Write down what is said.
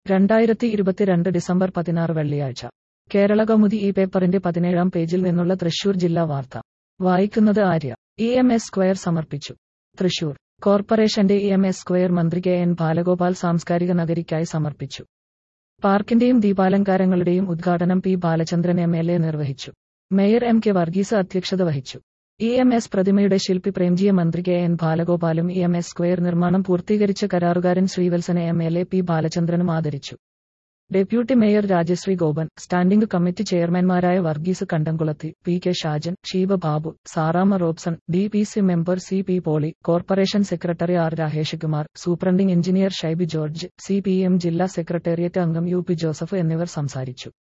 രണ്ടായിരത്തി ഇരുപത്തിരണ്ട് ഡിസംബർ പതിനാറ് വെള്ളിയാഴ്ച കേരള കൗമുദി ഈ പേപ്പറിന്റെ പതിനേഴാം പേജിൽ നിന്നുള്ള തൃശൂർ ജില്ലാ വാർത്ത വായിക്കുന്നത് Arya E M S square സമർപ്പിച്ചു തൃശൂർ കോർപ്പറേഷന്റെ ഇ എം എസ് സ്ക്വയർ മന്ത്രി കെ എൻ ബാലഗോപാൽ സാംസ്കാരിക നഗരിക്കായി സമർപ്പിച്ചു പാർക്കിന്റെയും ദീപാലങ്കാരങ്ങളുടെയും ഉദ്ഘാടനം P Balachandran M L A നിർവഹിച്ചു മേയർ എം കെ വർഗീസ് അധ്യക്ഷത വഹിച്ചു ഇ എം എസ് പ്രതിമയുടെ ശില്പി പ്രേംജിയ മന്ത്രി കെ എൻ ബാലഗോപാലും ഇ എം എസ് സ്ക്വയർ നിർമ്മാണം പൂർത്തീകരിച്ച കരാറുകാരൻ ശ്രീവത്സനെ എം എൽ എ പി ബാലചന്ദ്രനും ആദരിച്ചു deputy mayor Rajasree Gopan standing committee ചെയർമാൻമാരായ വർഗീസ് കണ്ടംകുളത്തി P K Shajan Sheeba Babu Saramma Robson D P C member C P Poly corporation secretary R Rahesh Kumar superintending engineer Shaiby George C P M ജില്ലാ സെക്രട്ടേറിയറ്റ് അംഗം യു പി ജോസഫ് എന്നിവർ സംസാരിച്ചു